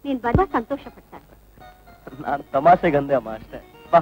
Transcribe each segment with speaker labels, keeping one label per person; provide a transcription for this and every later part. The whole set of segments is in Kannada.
Speaker 1: ನೀನ್ ಬರುವ ಸಂತೋಷ ಪಡ್ತಾರೆ
Speaker 2: ನಾನ್ ತಮಾಷೆಗಂದೆ ಅಮ್ಮ ಅಷ್ಟೇ ಬಾ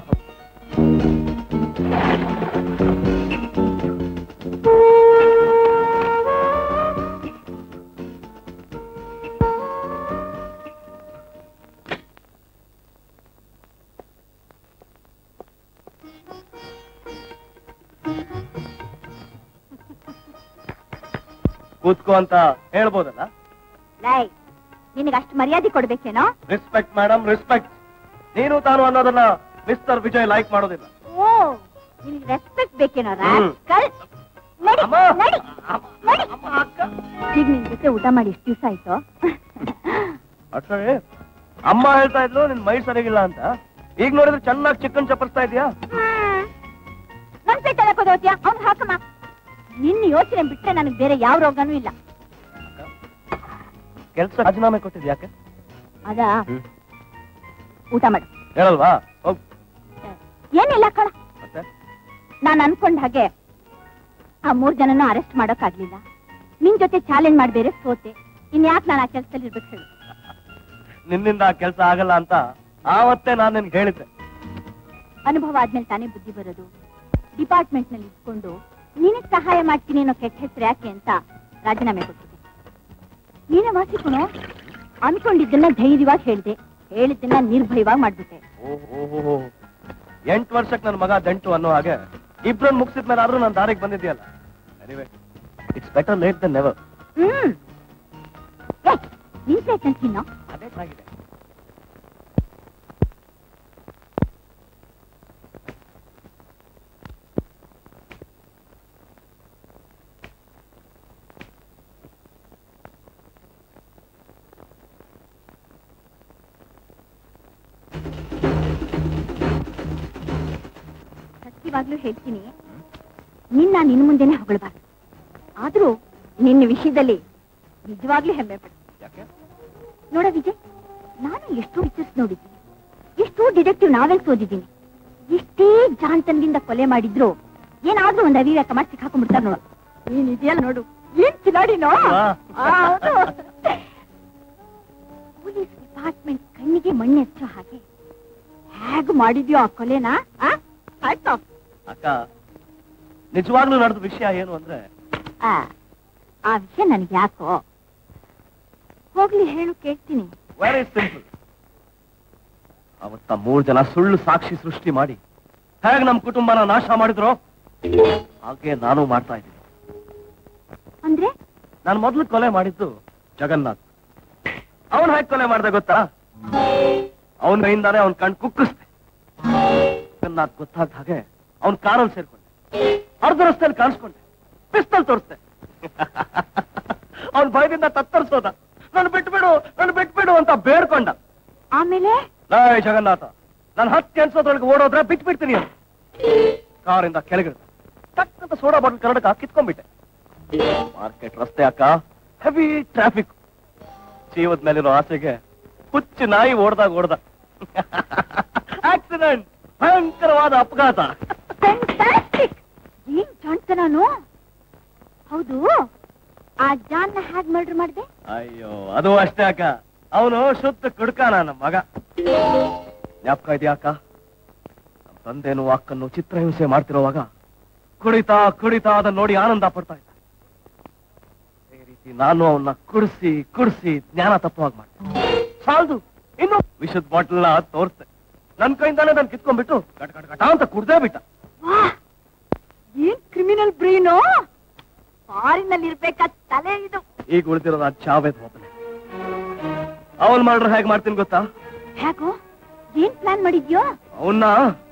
Speaker 2: ಕೂತ್ಕೋ ಅಂತ ಹೇಳ್ಬೋದಲ್ಲ
Speaker 1: ಲೈ ನಿನಗೆ ಅಷ್ಟು ಮರ್ಯಾದೆ ಕೊಡ್ಬೇಕೇನೋ
Speaker 2: ರೆಸ್ಪೆಕ್ಟ್ ಮೇಡಮ್ ರೆಸ್ಪೆಕ್ಟ್ ನೀನು ತಾನು ಅನ್ನೋದನ್ನ ಮಿಸ್ಟರ್ ವಿಜಯ್ ಲೈಕ್ ಮಾಡೋದಿಲ್ಲ
Speaker 1: ಓ ನಿನಗೆ ರೆಸ್ಪೆಕ್ಟ್ ಬೇಕೇನೋ
Speaker 2: ಹ್ಮ್.
Speaker 1: ರಾಸ್ಕಲ್ ನಡಿ
Speaker 2: ಅಮ್ಮ.
Speaker 1: ನಡಿ
Speaker 2: ಅಮ್ಮ,
Speaker 1: ನಡಿ
Speaker 2: ಅಮ್ಮ, ಅಕ್ಕ.
Speaker 1: ಈಗ ನಿನ್ ಜೊತೆ ಊಟ ಮಾಡಿ ಎಷ್ಟು ದಿವಸ ಆಯ್ತು
Speaker 2: ಅಷ್ಟೇ ಅಮ್ಮ ಹೇಳ್ತಾ ಇದ್ಲು ನಿನ್ ಮೈ ಸರಿಗಿಲ್ಲ ಅಂತ ಈಗ ನೋಡಿದ್ರೆ ಚೆನ್ನಾಗಿ ಚಿಕನ್ ಚಪ್ಪರಿಸ್ತಾ ಇದೀಯಾ
Speaker 1: ಹ್ಮ್. ನನ್ ಪೇಟ ಹೋದ್ಯಾ ಅವ್ನ್ ಹಾಕಮ್ಮ ನಿನ್ನ ಯೋಚನೆ ಬಿಟ್ರೆ ನನಗೆ ಬೇರೆ ಯಾವ ರೋಗನೂ ಇಲ್ಲ
Speaker 2: ಕೆಲ್ಸ ರಾಜೀನಾಮೆ ಕೊಟ್ಟಿದ್ ಯಾಕೆ
Speaker 1: ಅದಾ ಊಟ ಮಾಡು
Speaker 2: ಹೇಳಲ್ವಾ ಹೋಗ್
Speaker 1: ಏನಿಲ್ಲ ಕಣ
Speaker 2: ಮತ್ತೆ
Speaker 1: ನಾನು ಅನ್ಕೊಂಡ ಹಾಗೆ ಆ ಮೂರ್ ಜನನ ಅರೆಸ್ಟ್ ಮಾಡೋಕ್ಕಾಗ್ಲಿಲ್ಲ ನಿನ್ ಜೊತೆ ಚಾಲೆಂಜ್ ಮಾಡಿ ಬೇರೆ ಸೋತೆ ಇನ್ಯಾಕ್ ನಾನು ಆ ಕೆಲ್ಸದಲ್ಲಿ ಇರ್ಬೇಕು ಹೇಳು
Speaker 2: ನಿನ್ನಿಂದ ಆ ಕೆಲ್ಸ ಆಗಲ್ಲ ಅಂತ ಆವತ್ತೇ ನಾನು ನಿನ್ಗೆ ಹೇಳಿದ್ದೆ
Speaker 1: ಅನುಭವ ಆದ್ಮೇಲೆ ತಾನೇ ಬುದ್ಧಿ ಬರೋದು ಡಿಪಾರ್ಟ್ಮೆಂಟ್ ನಲ್ಲಿ ಇಟ್ಕೊಂಡು ನಿನಗ್ ಸಹಾಯ ಮಾಡ್ತೀನಿ ಅನ್ನೋ ಕೆಟ್ಟ ಹೆಸರು ಯಾಕೆ ಅಂತ ರಾಜೀನಾಮೆ ಕೊಟ್ಟಿದ್ದೆ ನೀನೇ ವಾಸಿಕುಣು ಅನ್ಕೊಂಡಿದ್ದನ್ನ ಧೈರ್ಯವಾಗಿ ಹೇಳ್ದೆ ಹೇಳಿದ್ದನ್ನ ನಿರ್ಭಯವಾಗಿ ಮಾಡ್ಬಿಟ್ಟೆ
Speaker 2: ಓಹೋ ಎಂಟು ವರ್ಷಕ್ಕೆ ನನ್ನ ಮಗ ದಂಟು ಅನ್ನೋ ಹಾಗೆ ಇಬ್ರನ್ನ ಮುಗಿಸಿದ್ಮೇಲೆ ಆದ್ರೂ ನನ್ನ ದಾರಿಗೆ ಬಂದಿದ್ಯಲ್ಲ anyway it's better late than never
Speaker 1: hmm ಏ, ನಿನ್ ಪ್ಲೇಟ್ ನನ್ ತಿನ್ನೋ
Speaker 2: ಅದೇ ಚೆನ್ನಾಗಿದೆ
Speaker 1: ಸತ್ಯವಾಗ್ಲೂ ಹೇಳ್ತೀನಿ ನಿನ್ನ ನಿನ್ ಮುಂದೆನೆ ಹೊಗಳಬಾರ್ದು ಆದ್ರೂ ನಿನ್ನ ವಿಷಯದಲ್ಲಿ ನಿಜವಾಗ್ಲೂ ಹೆಮ್ಮೆ ಪಡು
Speaker 2: ಯಾಕೆ
Speaker 1: ನೋಡ ವಿಜಯ್ ನಾನು ಎಷ್ಟೋ ಪಿಕ್ಚರ್ಸ್ ನೋಡಿದ್ದೀನಿ ಎಷ್ಟೋ ಡಿಟೆಕ್ಟಿವ್ ನಾವೆಲ್ಸ್ ಓದಿದ್ದೀನಿ ಎಷ್ಟೇ ಜಾನ್ತನದಿಂದ ಕೊಲೆ ಮಾಡಿದ್ರು ಏನಾದ್ರೂ ಒಂದು ಅವಿವೇಕ ಮಾಡಿ ಸಿಕ್ಕಾಕೊಂಡ್ಬಿಡ್ತಾರೆ ನೋಡು ನೀನ್ ಇದೆಯಲ್ಲ ನೋಡು ಏನ್ ಕಿಲಾಡಿನೋ
Speaker 2: ವಾ.
Speaker 1: ಆ, ಹೌದು. ಪೊಲೀಸ್ ಡಿಪಾರ್ಟ್ಮೆಂಟ್ ಕಣ್ಣಿಗೆ ಮಣ್ಣು ಹಚ್ಚೋ ಹಾಗೆ ಹೇಗ್ ಮಾಡಿದ್ಯೋ ಆ ಕೊಲೆನಾ ಆ? ಆಯ್ತು
Speaker 2: ಅಕ್ಕ ನಿಜವಾಗ್ಲೂ ನಡೆದ ವಿಷಯ ಏನು ಅಂದ್ರೆ
Speaker 1: ಆ, ಆ ವಿಷಯ ನನಗೆ ಯಾಕೋ ಹೋಗ್ಲಿ ಹೇಳು ಕೇಳ್ತೀನಿ
Speaker 2: ವೆರಿ ಸಿಂಪಲ್ ಅವತ್ತ ಮೂರ್ ಜನ ಸುಳ್ಳು ಸಾಕ್ಷಿ ಸೃಷ್ಟಿ ಮಾಡಿ ಹೇಗೆ ನಮ್ ಕುಟುಂಬನ ನಾಶ ಮಾಡಿದ್ರು ಹಾಗೆ ನಾನು ಮಾಡ್ತಾ ಇದ್ದೀನಿ
Speaker 1: ಅಂದ್ರೆ
Speaker 2: ನಾನು ಮೊದಲು ಕೊಲೆ ಮಾಡಿದ್ದು ಜಗನ್ನಾಥ್ ಅವನ್ ಹೇಗೆ ಕೊಲೆ ಮಾಡ್ದೆ ಗೊತ್ತಾ ಅವನ ಕೈಯಿಂದಾನೆ ಅವನ್ ಕಣ್ ಕುಕ್ಕಿಸ್ದೆ ಜಗನ್ನಾಥ್ ಗೊತ್ತಾದ ಹಾಗೆ ಅವನ್ ಕಾರಲ್ಲಿ ಸೇರ್ಕೊಂಡೆ ಅರ್ಧ ರಸ್ತೆಯಲ್ಲಿ ಕಾಣಿಸ್ಕೊಂಡೆ ಪಿಸ್ತಲ್ ತೋರಿಸ್ದೆ ಅವನ್ ಭಯದಿಂದ ತತ್ತರಿಸೋದ ನನ್ ಬಿಟ್ಬಿಡು ನನ್ ಬಿಟ್ಬಿಡು ಅಂತ ಬೇಡ್ಕೊಂಡ
Speaker 1: ಆಮೇಲೆ
Speaker 2: ಲೇ ಜಗನ್ನಾಥ ನಾನು ಹತ್ತು ಕೆಲ್ಸದೊಳಗೆ ಓಡೋದ್ರೆ ಬಿಟ್ಬಿಡ್ತೀನಿ ಅಂತ ಕಾರಿಂದ ಕೆಳಗಿಳಿದ ಟಕ್ಕಂತ ಸೋಡಾ ಬಾಟಲ್ ಕರಡಕ ಕಿತ್ಕೊಂಡ್ಬಿಟ್ಟೆ ಮಾರ್ಕೆಟ್ ರಸ್ತೆ ಅಕ್ಕ ಹೆವಿ ಟ್ರಾಫಿಕ್ ಜೀವದ ಮೇಲಿರೋ ಆಸೆಗೆ ಹುಚ್ಚು ನಾಯಿ ಓಡ್ದಾಗ ಓಡ್ದ ಆಕ್ಸಿಡೆಂಟ್ ಭಯಂಕರವಾದ ಅಪಘಾತ
Speaker 1: ಫ್ಯಾಂಟಾಸ್ಟಿಕ್ ಏನ್ ಜಾಣ್ತನಾನು ಹೌದು ಆ ಜಾನ್ನ ಹ್ಯಾಗ್ ಮರ್ಡರ್ ಮಾಡ್ದೆ
Speaker 2: ಅಯ್ಯೋ ಅದು ಅಷ್ಟೇ ಅಕ್ಕ ಅವನು ಶುದ್ಧ ಕುಡ್ಕ ನನ್ನ ಮಗ ಜ್ಞಾಪಕ ಇದೆಯಾ ಅಕ್ಕ ನಮ್ ತಂದೆನು ಅಕ್ಕನ್ನು ಚಿತ್ರಹಿಂಸೆ ಮಾಡ್ತಿರುವಾಗ ಕುಡಿತಾ ಕುಡಿತಾ ಅದನ್ನ ನೋಡಿ ಆನಂದ ಪಡ್ತಾ ಇದ್ದ ಅದೇ ರೀತಿ ನಾನು ಅವನ್ನ ಕುಡಿಸಿ ಕುಡಿಸಿ ಜ್ಞಾನ ತಪ್ಪವಾಗಿ ಮಾಡ್ತೆ ಸಾಲ್ದು ಇನ್ನು ವಿಷದ ಬಾಟಲ್ನ ತೋರಿಸ್ದೆ ನನ್ ಕೈಯಿಂದಾನೆ ನಾನು ಕಿತ್ಕೊಂಡ್ಬಿಟ್ಟು ಗಟ ಗಟ ಗಟ ಅಂತ ಕುಡ್ದೇ ಬಿಟ್ಟ
Speaker 1: ವಾ ಏನ್ ಕ್ರಿಮಿನಲ್ ಬ್ರೈನು ಫಾರಿನಲ್ಲಿ ಇರ್ಬೇಕಾದ ತಲೆ ಇದು
Speaker 2: ಈಗ ಉಳಿದಿರೋದು ಆ ಜಾವೇದ್ ಒಬ್ಬನೇ ಅವನ್ ಮಾಡ್ರೆ ಹೇಗೆ ಮಾಡ್ತೀನಿ ಗೊತ್ತಾ
Speaker 1: ಹೇಗೋ ಏನ್ ಪ್ಲಾನ್ ಮಾಡಿದ್ಯೋ
Speaker 2: ಅವನ್ನ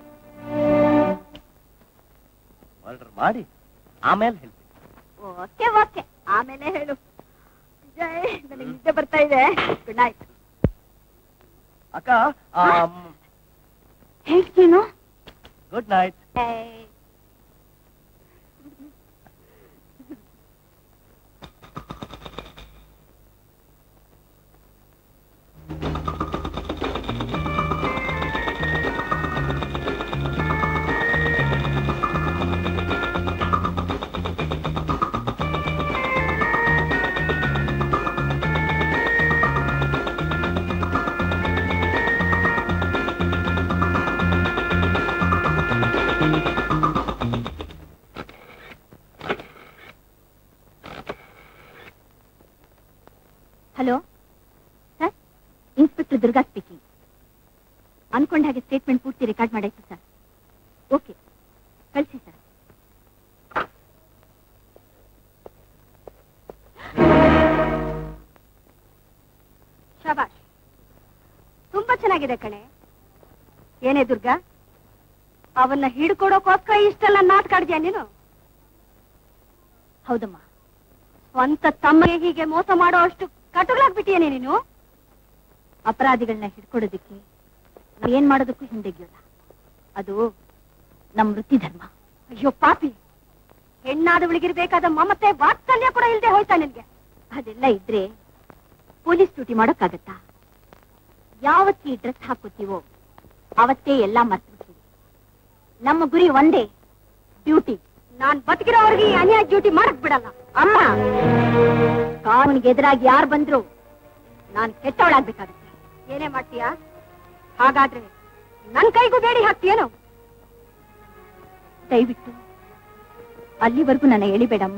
Speaker 2: ಮರ್ಡರ್ ಮಾಡಿ ಆಮೇಲೆ ಹೇಳ್ತೀನಿ
Speaker 1: ಓಕೆ ಓಕೆ ಆಮೇಲೆ ಹೇಳು ವಿಜಯ್ ನನಗೆ ನಿದ್ದೆ ಬರ್ತಾ ಇದೆ ಗುಡ್ ನೈಟ್
Speaker 2: ಅಕ್ಕ
Speaker 1: ಹೇಳ್ತೀನೋ
Speaker 2: good night
Speaker 1: hello sir inspector Durga speaking ಅನ್ಕೊಂಡ ಹಾಗೆ ಸ್ಟೇಟ್ಮೆಂಟ್ ಪೂರ್ತಿ ರೆಕಾರ್ಡ್ ಮಾಡಾಯ್ತು ಸರ್ ಓಕೆ ಕಳಿಸಿ ಸರ್ ಶಾಬಾಷ್ ತುಂಬಾ ಚೆನ್ನಾಗಿದೆ ಕಣೆ ಏನೇ ದುರ್ಗಾ ಅವನ್ನ ಹಿಡ್ಕೊಡೋಕೋಸ್ಕರ ಇಷ್ಟೆಲ್ಲ ನಾಟಕ ಆಡ್ದ್ಯಾ ನೀನು ಹೌದಮ್ಮ ಸ್ವಂತ ತಮ್ಮಗೆ ಹೀಗೆ ಮೋಸ ಮಾಡೋ ಅಷ್ಟು ಕಟುಗಳಾಗ್ಬಿಟ್ಟಿಯೇನೆ ನೀನು ಅಪರಾಧಿಗಳನ್ನ ಹಿಡ್ಕೊಡೋದಕ್ಕೆ ನಾವ್ ಏನ್ ಮಾಡೋದಕ್ಕೂ ಹಿಂದೆಗೆಯೋಲ್ಲ ಅದು ನಮ್ ವೃತ್ತಿ ಧರ್ಮ ಅಯ್ಯೋ ಪಾಪಿ ಹೆಣ್ಣಾದವಳಿಗಿರ್ಬೇಕಾದ ಮಮತೆ ವಾತ್ಸಲ್ಯ ಕೂಡ ಇಲ್ದೆ ಹೋಯ್ತಾ ನಿನ್ಗೆ ಅದೆಲ್ಲ ಇದ್ರೆ ಪೊಲೀಸ್ ಡ್ಯೂಟಿ ಮಾಡೋಕ್ಕಾಗತ್ತಾ ಯಾವತ್ತಿ ಈ ಡ್ರೆಸ್ ಹಾಕೋತೀವೋ ಅವತ್ತೇ ಎಲ್ಲ ಮರ್ತ್ಬಿಡ್ತೀವಿ ನಮ್ಮ ಗುರಿ ಒಂದೇ ಡ್ಯೂಟಿ ನಾನ್ ಬದುಕಿರೋವ್ರಿಗೆ ಈ ಅನ್ಯಾಯ ಡ್ಯೂಟಿ ಮಾಡಕ್ ಬಿಡಲ್ಲ ಅಮ್ಮ ಕಾನೂನಿಗೆ ಎದುರಾಗಿ ಯಾರು ಬಂದ್ರು ನಾನು ಕೆಟ್ಟವಳಾಗ್ಬೇಕಾಗುತ್ತೆ ಏನೇ ಮಾಡ್ತೀಯಾ ಹಾಗಾದ್ರೆ ನನ್ ಕೈಗೂ ಬೇಡಿ ಹಾಕ್ತೀಯೇನು ದಯವಿಟ್ಟು ಅಲ್ಲಿವರೆಗೂ ನನ್ನ ಎಳಿಬೇಡಮ್ಮ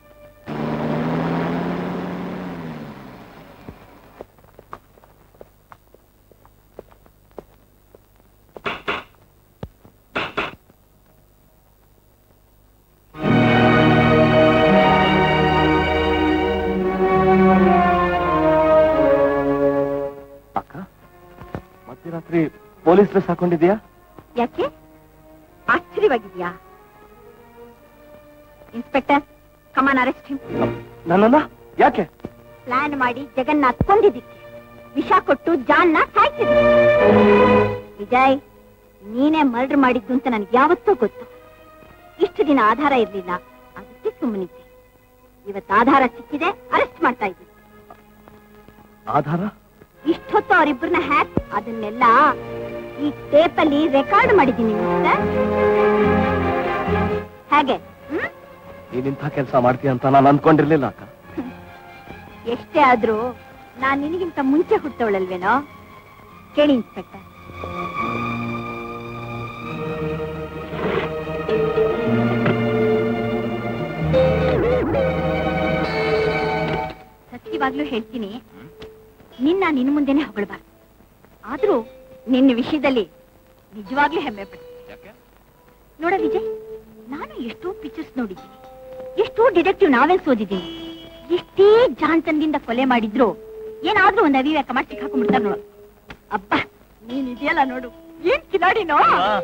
Speaker 2: ಅಕ್ಕ ಮಧ್ಯರಾತ್ರಿ ಪೊಲೀಸ್ ಡ್ರೆಸ್ ಹಾಕೊಂಡಿದ್ಯಾ
Speaker 1: ಯಾಕೆ ಆಶ್ಚರ್ಯವಾಗಿದ್ಯಾ ಇನ್ಸ್ಪೆಕ್ಟರ್ ಕಮಾನ್ ಅರೆಸ್ಟ್ ಹಿಮ್
Speaker 2: ನನ್ನನ್ನ ಯಾಕೆ
Speaker 1: ಪ್ಲಾನ್ ಮಾಡಿ ಜಗನ್ನಾಥ್ ಕೊಂದಿದ್ದಕ್ಕೆ ವಿಷ ಕೊಟ್ಟು ಜಾನ್ನ ಸಾಯ್ತಿದ್ದೆ ವಿಜಯ್ ನೀನೇ ಮರ್ಡರ್ ಮಾಡಿದ್ದು ಅಂತ ನನಗೆ ಯಾವತ್ತೂ ಗೊತ್ತು ಇಷ್ಟು ದಿನ ಆಧಾರ ಇರ್ಲಿಲ್ಲ ಅದಕ್ಕೆ ಸುಮ್ಮನಿದ್ದೆ ಇವತ್ತು ಆಧಾರ ಸಿಕ್ಕಿದೆ ಅರೆಸ್ಟ್ ಮಾಡ್ತಾ ಇದ್ದೀನಿ
Speaker 2: ಆಧಾರ
Speaker 1: ಇಷ್ಟೊತ್ತು ಅವರಿಬ್ಬರನ್ನ ಹ್ಯಾಕ್ ಅದನ್ನೆಲ್ಲ ಈ ಟೇಪಲ್ಲಿ ರೆಕಾರ್ಡ್ ಮಾಡಿದ್ದೀನಿ ಮಿಸ್ಟರ್ ಹೇಗೆ ಹ್ಮ್
Speaker 2: ನೀನಿಂಥ ಕೆಲಸ ಮಾಡ್ತೀಯ ಅಂತ ನಾನು ಅನ್ಕೊಂಡಿರ್ಲಿಲ್ಲ ಅಕ್ಕ
Speaker 1: ಎಷ್ಟೇ ಆದ್ರೂ ನಾನ್ ನಿನಗಿಂತ ಮುಂಚೆ ಹುಟ್ಟವಳಲ್ವೇನೋ ಕೇಳಿ ಇನ್ಸ್ಪೆಕ್ಟರ್ ಸತ್ಯವಾಗ್ಲೂ ಹೇಳ್ತೀನಿ ನಿನ್ನ ನಿನ್ನ ಮುಂದೆನೆ ಹೊಗಳಬಾರ್ದು ಆದ್ರೂ ನಿನ್ನ ವಿಷಯದಲ್ಲಿ ನಿಜವಾಗ್ಲೂ ಹೆಮ್ಮೆ ಪಡ್ತೀನಿ ನೋಡ ವಿಜಯ್ ನಾನು ಎಷ್ಟೋ ಪಿಕ್ಚರ್ಸ್ ನೋಡಿದ್ದೀನಿ ಎಷ್ಟೋ ಡಿಟೆಕ್ಟಿವ್ ನಾವೆಲ್ಸ್ ಓದಿದ್ದೀನಿ ಎಷ್ಟೇ ಜಾಣ್ತನದಿಂದ ಕೊಲೆ ಮಾಡಿದ್ರು ಏನಾದ್ರೂ ಒಂದು ಅವಿವೇಕ ಮಾಡಿ ಸಿಕ್ಕಾಕೊಂಡ್ಬಿಡ್ತಾರೆ ನೋಡು ಅಬ್ಬ ನೀನ್ ಇದೆಯಲ್ಲ ನೋಡು ಏನ್ ಕಿಲಾಡಿನೋ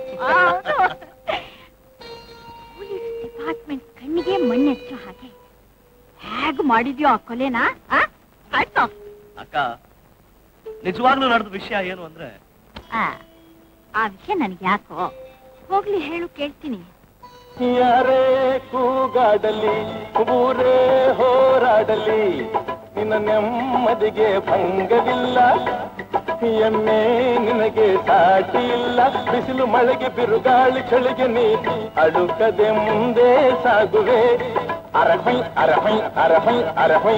Speaker 1: ಪೊಲೀಸ್ ಡಿಪಾರ್ಟ್ಮೆಂಟ್ ಕಣ್ಣಿಗೆ ಮಣ್ಣೆಚ್ಚೋ ಹಾಗೆ ಹೇಗ್ ಮಾಡಿದ್ಯೋ ಆ ಕೊಲೆನಾ ಆ? ಆಯ್ತು
Speaker 2: ಅಕ್ಕ ನಿಜವಾಗ್ಲೂ ನಡೆದ ವಿಷಯ ಏನು ಅಂದ್ರೆ
Speaker 1: ಆ, ಆ ವಿಷಯ ನನಗೆ ಯಾಕೋ ಹೋಗ್ಲಿ ಹೇಳು ಕೇಳ್ತೀನಿ
Speaker 3: ಯಾರೇ ಕೂಗಾಡಲಿ ಊರೇ ಹೋರಾಡಲಿ ನಿನ್ನ ನೆಮ್ಮದಿಗೆ ಭಂಗವಿಲ್ಲ ಎಮ್ಮೆ ನಿನಗೆ ಸಾಟಿ ಇಲ್ಲ ಬಿಸಿಲು ಮಳೆಗೆ ಬಿರುಗಾಳಿ ಚಳಿಗೆ ನೀ ಅಡುಕದೆ ಮುಂದೆ ಸಾಗುವೆ ಅರಹೈ ಅರಹೈ ಅರಹೈ ಅರಹೈ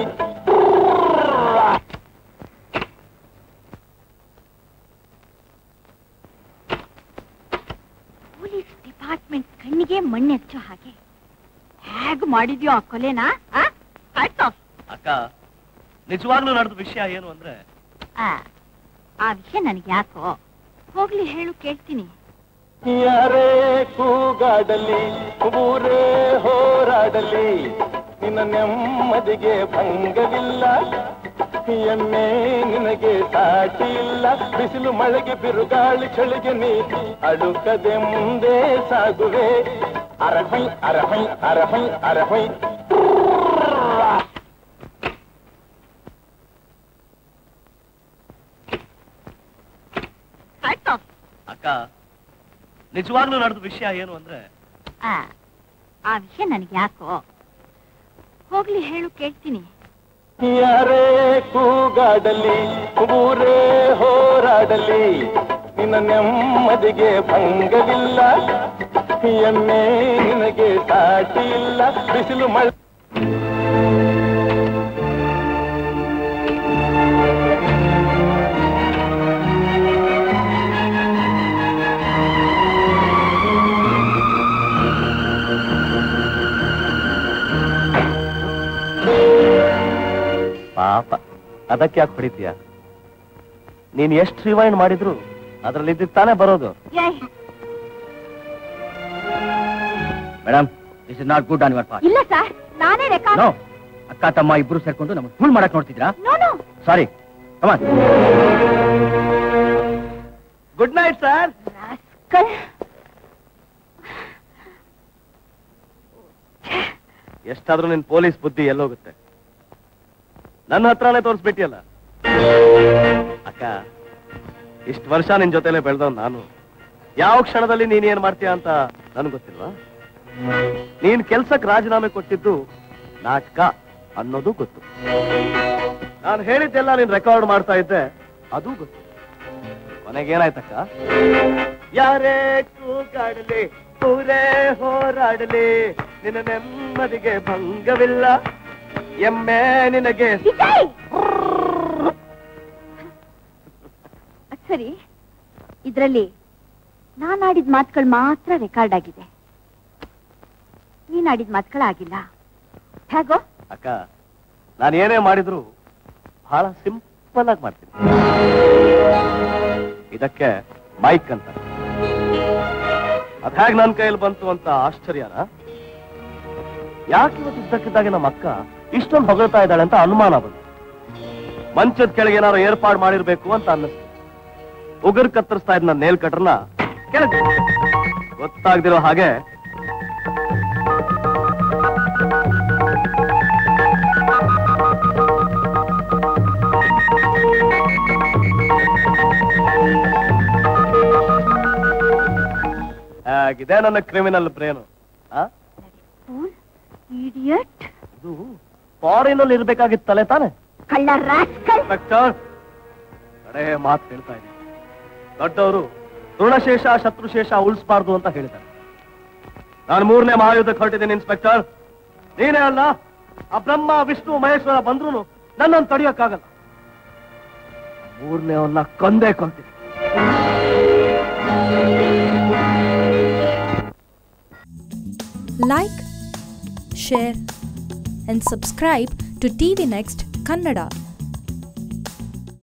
Speaker 1: ಪೊಲೀಸ್ ಡಿಪಾರ್ಟ್ಮೆಂಟ್ ಕಣ್ಣಿಗೆ ಮಣ್ಣೆಚ್ಚೋ ಹಾಗೆ ಹೇಗ್ ಮಾಡಿದ್ಯೋ ಆ ಕೊಲೆನಾ ಆ? ಆಯ್ತು
Speaker 2: ಅಕ್ಕ ನಿಜವಾಗ್ಲೂ ನಡೆದ ವಿಷಯ ಏನು ಅಂದ್ರೆ
Speaker 1: ಆ, ಆ ವಿಷಯ ನನಗೆ ಯಾಕೋ ಹೋಗ್ಲಿ ಹೇಳು ಕೇಳ್ತೀನಿ
Speaker 3: ಯಾರೇ ಕೂಗಾಡಲಿ ಊರೇ ಹೋರಾಡಲಿ ನಿನ್ನ ನೆಮ್ಮದಿಗೆ ಭಂಗವಿಲ್ಲ ಎಮ್ಮೆ ನಿನಗೆ ಸಾಟಿ ಇಲ್ಲ ಬಿಸಿಲು ಮಳೆಗೆ ಬಿರುಗಾಳಿ ಚಳಿಗೆ ನೀ ಅಡುಕದೆ ಮುಂದೆ ಸಾಗುವೆ ಅರಹೈ ಅರಹೈ ಅರಹೈ ಅರಹೈ
Speaker 1: ಆಯ್ತು
Speaker 2: ಅಕ್ಕ ನಿಜವಾಗ್ಲೂ ನಡೆದ ವಿಷಯ ಏನು ಅಂದ್ರೆ
Speaker 1: ಆ, ಆ ವಿಷಯ ನನಗೆ ಯಾಕೋ ಹೋಗ್ಲಿ ಹೇಳು ಕೇಳ್ತೀನಿ
Speaker 3: ಯಾರೇ ಕೂಗಾಡಲಿ ಊರೇ ಹೋರಾಡಲಿ ನಿನ್ನ ನೆಮ್ಮದಿಗೆ ಭಂಗವಿಲ್ಲ ಎಮ್ಮೆ ನಿನಗೆ ಸಾಟಿ ಇಲ್ಲ ಬಿಸಿಲು ಮಳೆ
Speaker 2: ಪಾಪ ಅದಕ್ಕೆ ಯಾಕೆ ಹೊಡಿತೀಯ ನೀನ್ ಎಷ್ಟು ರಿವೈಂಡ್ ಮಾಡಿದ್ರು ಅದ್ರಲ್ಲಿ ತಾನೇ ಬರೋದು
Speaker 1: ಏಯ್,
Speaker 4: madam this is not good on your part
Speaker 1: ಇಲ್ಲ ಸರ್ ನಾನೇ ರೆಕಾರ್ಡ್
Speaker 4: ನೋ ಅಕ್ಕ ತಮ್ಮ ಇಬ್ರು ಸೇರ್ಕೊಂಡು ನಮ್ಗೆ ಫುಲ್ ಮಾಡಕ್ ನೋಡ್ತಿದ್ರಾ
Speaker 1: no no
Speaker 4: sorry come on
Speaker 2: good night sir
Speaker 1: rascal.
Speaker 2: ಎಷ್ಟಾದ್ರೂ ನಿನ್ ಪೊಲೀಸ್ ಬುದ್ಧಿ ಎಲ್ಲೋಗುತ್ತೆ ನನ್ನ ಹತ್ರನೇ ತೋರಿಸ್ಬಿಟ್ಟಿಯಲ್ಲ ಅಕ್ಕ ಇಷ್ಟು ವರ್ಷ ನಿನ್ ಜೊತೆಲೆ ಬೆಳೆದವ್ ನಾನು ಯಾವ ಕ್ಷಣದಲ್ಲಿ ನೀನ್ ಏನ್ ಮಾಡ್ತೀಯ ಅಂತ ನನ್ಗೆ ಗೊತ್ತಿಲ್ವಾ ನೀನ್ ಕೆಲ್ಸಕ್ಕೆ ರಾಜೀನಾಮೆ ಕೊಟ್ಟಿದ್ದು ನಾಟಕ ಅನ್ನೋದು ಗೊತ್ತು ನಾನು ಹೇಳಿದ್ದೆಲ್ಲ ನೀನ್ ರೆಕಾರ್ಡ್ ಮಾಡ್ತಾ ಇದ್ದೆ ಅದು ಗೊತ್ತು ಕೊನೆಗೇನಾಯ್ತಕ್ಕ ಯಾರೇ ಕೂಗಾಡಲಿ ಊರೇ ಹೋರಾಡಲಿ ನಿನ್ನ ನೆಮ್ಮದಿಗೆ ಭಂಗವಿಲ್ಲ ಎಮ್ಮೆ ನಿನಗೆ
Speaker 1: ವಿಜಯ್! ಅದ್ ಸರಿ ಇದ್ರಲ್ಲಿ ನಾನ್ ಆಡಿದ ಮಾತುಗಳು ಮಾತ್ರ ರೆಕಾರ್ಡ್ ಆಗಿದೆ ನೀನ್ ಆಡಿದ ಮಾತುಗಳಾಗಿಲ್ಲ ಹೇಗೋ
Speaker 2: ಅಕ್ಕ ನಾನು ಏನೇ ಮಾಡಿದ್ರು ಬಹಳ ಸಿಂಪಲ್ ಆಗಿ ಮಾಡ್ತೀನಿ ಇದಕ್ಕೆ ಮೈಕ್ ಅಂತ ಅದ್ ಹೇಗ್ ನನ್ನ ಕೈಯಲ್ಲಿ ಬಂತು ಅಂತ ಆಶ್ಚರ್ಯನ ಯಾಕೆ ಇವತ್ತು ಇದ್ದಕ್ಕಿದ್ದಾಗೆ ನಮ್ಮ ಅಕ್ಕ ಇಷ್ಟೊಂದು ಹೊಗಳ್ತಾ ಇದ್ದಾಳೆ ಅಂತ ಅನುಮಾನ ಬಂತು ಮಂಚದ ಕೆಳಗೆ ಏನಾದ್ರು ಏರ್ಪಾಡು ಮಾಡಿರ್ಬೇಕು ಅಂತ ಅನ್ನಿಸ್ತು ಉಗುರು ಕತ್ತರಿಸ್ತಾ ಇದ್ದ ನೇಲ್ ಕಟ್ರನ್ನ ಕೆಳಗೆ ಗೊತ್ತಾಗ್ದಿರೋ ಹಾಗೆ ಆಗಿದೆ ನನ್ನ ಕ್ರಿಮಿನಲ್ ಬ್ರೇನು
Speaker 1: ಇಡಿಯಟ್
Speaker 2: ಇದು ಫಾರಿನಲ್ಲಿ ಇರ್ಬೇಕಾಗಿತ್ತು ತಲೆ ತಾನೆ
Speaker 1: ಕಳ್ಳ ರಾಸ್ಕಲ್
Speaker 2: ಇನ್ಸ್ಪೆಕ್ಟರ್ ಕಡೆ ಮಾತು ಹೇಳ್ತಾ ಇದ್ದೀನಿ ದೊಡ್ಡವರು ಋಣಶೇಷ ಶತ್ರುಶೇಷ ಉಳಿಸಬಾರ್ದು ಅಂತ ಹೇಳಿದ್ದಾರೆ ನಾನು ಮೂರನೇ ಮಹಾಯುದ್ಧಕ್ಕೆ ಹೊರಟಿದ್ದೀನಿ ಇನ್ಸ್ಪೆಕ್ಟರ್ ನೀನೇ ಅಲ್ಲ ಆ ಬ್ರಹ್ಮ ವಿಷ್ಣು ಮಹೇಶ್ವರ ಬಂದ್ರು ನನ್ನನ್ನು ತಡೆಯೋಕ್ಕಾಗಲ್ಲ ಮೂರನೇ ಅವನ್ನ ಕೊಂದೇ ಕೊಂತೀನಿ
Speaker 5: like, share, and subscribe to TV Next Kannada.